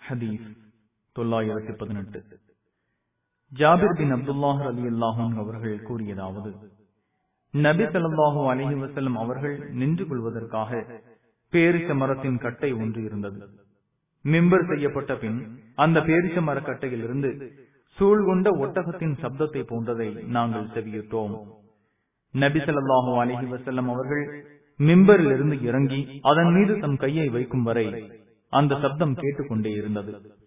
ஹதீஸ் தொள்ளாயிரத்தி பதினெட்டு ஜாபிர் பின் அப்துல்லாஹ் அலி அல்லாஹும் அவர்கள் கூறியதாவது நபி ஸல்லல்லாஹு அலைஹி வஸல்லம் அவர்கள் நின்று கொள்வதற்காக பேரிச்ச மரத்தின் கட்டை ஒன்று இருந்தது மிம்பர் செய்யப்பட்ட பின் அந்த பேரிச்ச மரக்கட்டையிலிருந்து சூழ்கொண்ட ஒட்டகத்தின் சப்தத்தை போன்றதை நாங்கள் செவியிட்டோம் நபி ஸல்லல்லாஹு அலைஹி வஸல்லம் அவர்கள் மிம்பரில் இருந்து இறங்கி அதன் மீது தம் கையை வைக்கும் வரை அந்த சப்தம் கேட்டுக்கொண்டே இருந்தது